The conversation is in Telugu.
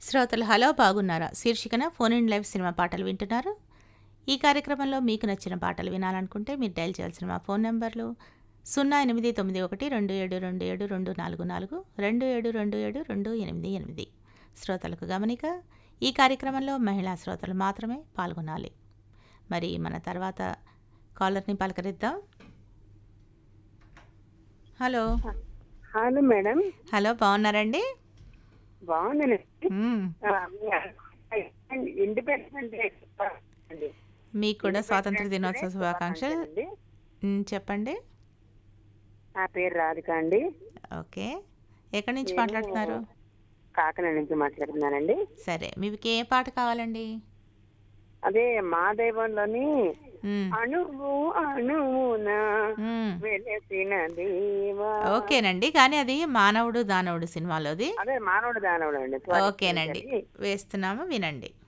శ్రోతలు హలో బాగున్నారా శీర్షికన ఫోన్ ఇన్ లైవ్ సినిమా పాటలు వింటున్నారు ఈ కార్యక్రమంలో మీకు నచ్చిన పాటలు వినాలనుకుంటే మీరు డైల్ చేయాల్సిన మా ఫోన్ నెంబర్లు సున్నా ఎనిమిది తొమ్మిది ఒకటి రెండు ఏడు రెండు ఏడు రెండు నాలుగు నాలుగు రెండు ఏడు రెండు ఏడు రెండు ఎనిమిది ఎనిమిది శ్రోతలకు గమనిక ఈ కార్యక్రమంలో మహిళా శ్రోతలు మాత్రమే పాల్గొనాలి మరి మన తర్వాత కాలర్ని పలకరిద్దాం హలో హలో మేడం హలో బాగున్నారండి బాగుందండి మ్మ్. ఇండిపెండెంట్ డే అండి. మీకు కూడా స్వాతంత్ర దినోత్సవ శుభాకాంక్షలు అండి. మ్, చెప్పండి నా పేరు రాధిక అండి ఓకే ఎక్కడి నుంచి మాట్లాడుతున్నారు కాకినాడ నుంచి మాట్లాడుతున్నానండి సరే మీకు ఏ పాట కావాలండి అదే మా దైవంలోని మ్, అణువు అణువున మ్. వెలసిన దేవా ఓకేనండి కానీ అది మానవుడు దానవుడు సినిమాలోది అదే మానవుడు దానవుడు అండి ఓకేనండి వేస్తున్నాము వినండి